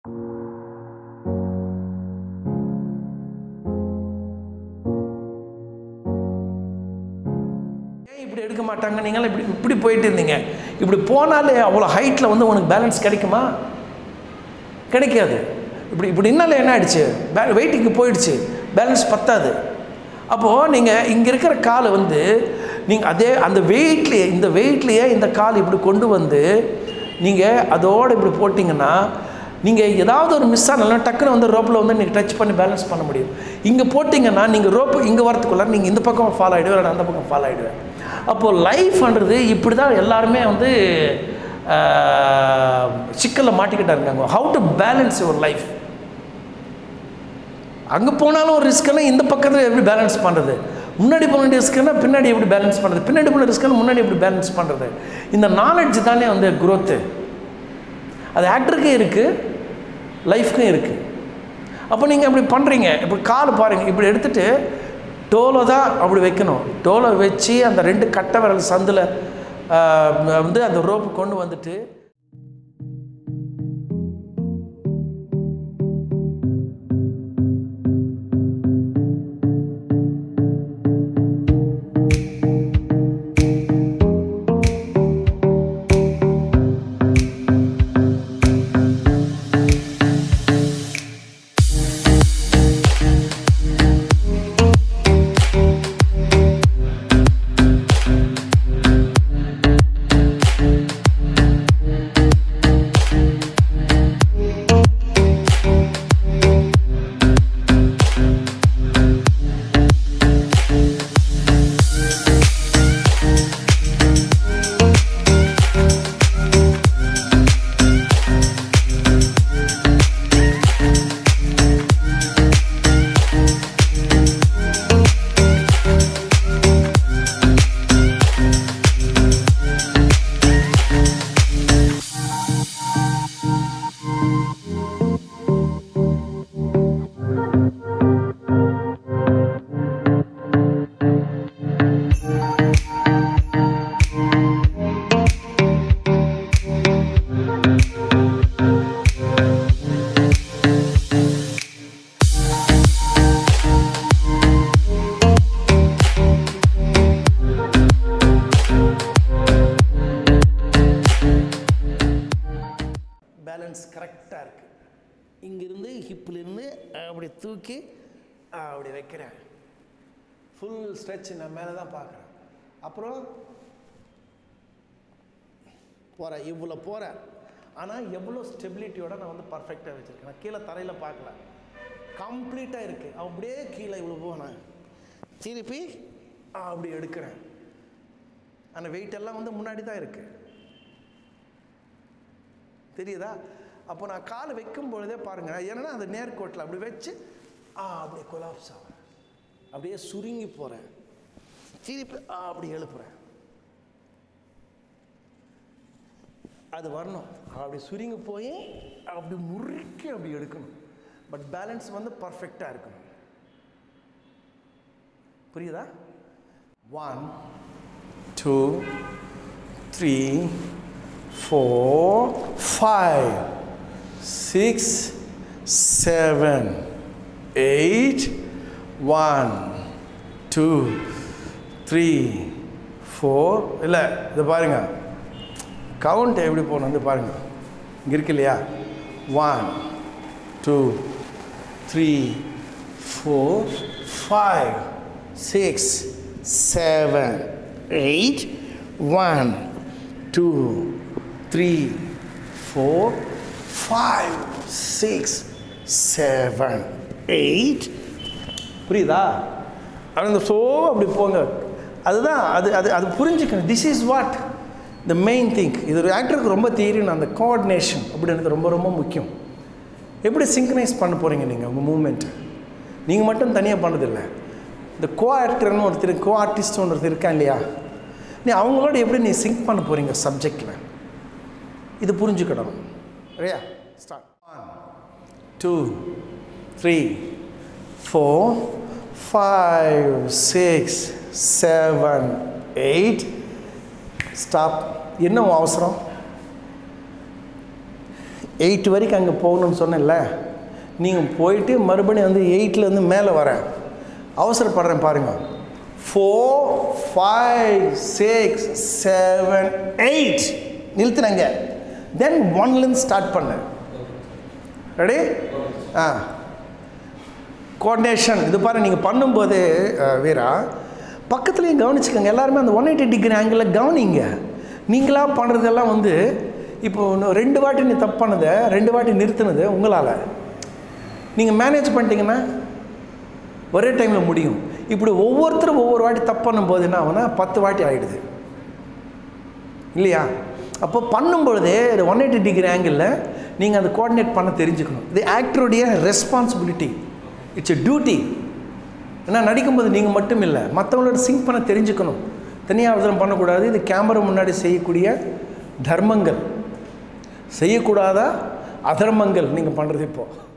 ஏன் இப்படி எடுக்க மாட்டாங்க நீங்களாம் இப்படி இப்படி போயிட்டு இருந்தீங்க இப்படி போனாலே அவ்வளோ ஹைட்டில் வந்து உனக்கு பேலன்ஸ் கிடைக்குமா கிடைக்காது இப்படி இப்படி என்னால என்ன ஆயிடுச்சு பே வெயிட்டுக்கு போயிடுச்சு பேலன்ஸ் பத்தாது அப்போது நீங்கள் இங்கே இருக்கிற காலை வந்து நீங்கள் அதே அந்த வெயிட்லேயே இந்த வெயிட்லேயே இந்த கால் இப்படி கொண்டு வந்து நீங்கள் அதோடு இப்படி போட்டிங்கன்னா நீங்கள் ஏதாவது ஒரு மிஸ் ஆனாலும் டக்குன்னு வந்து ரோப்பில் வந்து நீங்கள் டச் பண்ணி பேலன்ஸ் பண்ண முடியும் இங்கே போட்டிங்கன்னா நீங்கள் ரோப்பு இங்கே வரத்துக்குள்ள நீங்கள் இந்த பக்கம் ஃபாலோ ஆகிடுவேன் இல்லை அந்த பக்கம் ஃபாலோ ஆகிடுவேன் அப்போது லைஃப்ன்றது இப்படி தான் எல்லாருமே வந்து சிக்கலில் மாட்டிக்கிட்டா இருக்காங்க how to balance your life அங்கே போனாலும் ஒரு ரிஸ்க்குன்னா இந்த பக்கத்தில் எப்படி பேலன்ஸ் பண்ணுறது முன்னாடி போன ரிஸ்க்குன்னா பின்னாடி எப்படி பேலன்ஸ் பண்ணுறது பின்னாடி போன ரிஸ்க்குன்னா முன்னாடி எப்படி பேலன்ஸ் பண்ணுறது இந்த நாலேஜ் தானே வந்து growth அது ஆக்டருக்கும் இருக்குது லைஃப்க்கும் இருக்குது அப்போ நீங்கள் அப்படி பண்ணுறீங்க இப்போ கால் பாருங்கள் இப்படி எடுத்துட்டு டோலை தான் அப்படி வைக்கணும் டோலை வச்சு அந்த ரெண்டு கட்டை விரல் சந்தில் வந்து அந்த ரோப்பு கொண்டு வந்துட்டு பேலன்ஸ் கரெக்டாக இருக்குது இங்கிருந்து ஹிப்பிலிருந்து அப்படி தூக்கி அப்படி வைக்கிறேன் ஃபுல் ஸ்ட்ரெச் நான் மேலே தான் பார்க்குறேன் அப்புறம் போகிறேன் இவ்வளோ போகிறேன் ஆனால் எவ்வளோ ஸ்டெபிலிட்டியோட நான் வந்து பர்ஃபெக்டாக வச்சுருக்கேன் நான் கீழே தரையில் பார்க்கல கம்ப்ளீட்டாக இருக்குது அப்படியே கீழே இவ்வளோ போனேன் திருப்பி அப்படி எடுக்கிறேன் அந்த வெயிட் எல்லாம் வந்து முன்னாடி தான் இருக்குது தெரியுதா அப்போ நான் கால் வைக்கும் பொழுதே பாருங்க ஏன்னா அந்த நேர்கோட்டில் அப்படி வச்சு ஆ அப்படியே கொலாப்ஸ் ஆகிறேன் அப்படியே சுருங்கி போகிறேன் திருப்பி ஆ அப்படி எழுப்புறேன் அது வரணும் அப்படி சுருங்கி போய் அப்படி முறுக்கி அப்படி எடுக்கணும் பட் பேலன்ஸ் வந்து பர்ஃபெக்டாக இருக்கணும் புரியுதா one two three four, five, six, seven, eight, one, two, three, four. இல்லை இது பாருங்க கவுண்ட் எப்படி போகணும் வந்து பாருங்க இங்கே இருக்கு இல்லையா one two three four five six seven eight one two three four five six seven eight புரியுதா அப்படி இந்த ஸோ அப்படி போங்க அதுதான் அது அது அது புரிஞ்சுக்கணும் this is what the main thing இது ஒரு ஆக்டருக்கு ரொம்ப தெரியணும் அந்த கோஆர்டினேஷன் அப்படின்றது ரொம்ப ரொம்ப முக்கியம் எப்படி சிங்க்ரைஸ் பண்ண போகிறீங்க நீங்கள் உங்கள் மூமெண்ட்டை நீங்கள் மட்டும் தனியாக பண்ணதில்லை இந்த கோ ஆக்டர்னு ஒருத்தர் கோ ஆர்டிஸ்ட் ஒருத்தர் இருக்கான் இல்லையா நீ அவங்களோட எப்படி நீ சிங்க் பண்ண போகிறீங்க சப்ஜெக்டில் இது புரிஞ்சுக்கணும் சரியா start one two three four five six seven eight stop என்ன உன் அவசரம் எயிட் வரைக்கும் அங்கே போகணும்னு சொன்னேன்ல நீங்கள் போயிட்டு மறுபடியும் வந்து எயிட்லேருந்து மேலே வரேன் அவசரப்படுறேன் பாருங்கள் four five six seven eight நிறுத்துனங்க தென் ஒன்லேருந்து ஸ்டார்ட் பண்ணேன் ரெடி ஆ கோஆர்டினேஷன் இது பாரு நீங்கள் பண்ணும்போது அஹ், வீரா பக்கத்துலேயும் கவனிச்சுக்கோங்க எல்லாருமே அந்த ஒன் எயிட்டி டிகிரி ஆங்கிளில் கவனிங்க நீங்களாக பண்ணுறதெல்லாம் வந்து இப்போ இன்னும் ரெண்டு வாட்டி நீ தப்பு பண்ணதை ரெண்டு வாட்டி நிறுத்தினது உங்களால் நீங்கள் மேனேஜ் பண்ணிட்டீங்கன்னா ஒரே டைமில் முடியும் இப்படி ஒவ்வொருத்தரும் ஒவ்வொரு வாட்டி தப்பு பண்ணும்போது என்ன ஆகுனா பத்து வாட்டி ஆகிடுது இல்லையா அப்போ பண்ணும்பொழுதே ஒன் எயிட்டி டிகிரி ஆங்கிளில் நீங்கள் அதை கோஆர்டினேட் பண்ண தெரிஞ்சுக்கணும் இது ஆக்டருடைய ரெஸ்பான்சிபிலிட்டி இட்ஸ் எ டியூட்டி ஏன்னா நடிக்கும்போது நீங்கள் மட்டும் இல்லை மற்றவங்களோட சிங்க் பண்ண தெரிஞ்சுக்கணும் தனியாக அவசரம் பண்ணக்கூடாது இது கேமரா முன்னாடி செய்யக்கூடிய தர்மங்கள் செய்யக்கூடாத அதர்மங்கள் நீங்கள் பண்ணுறது இப்போது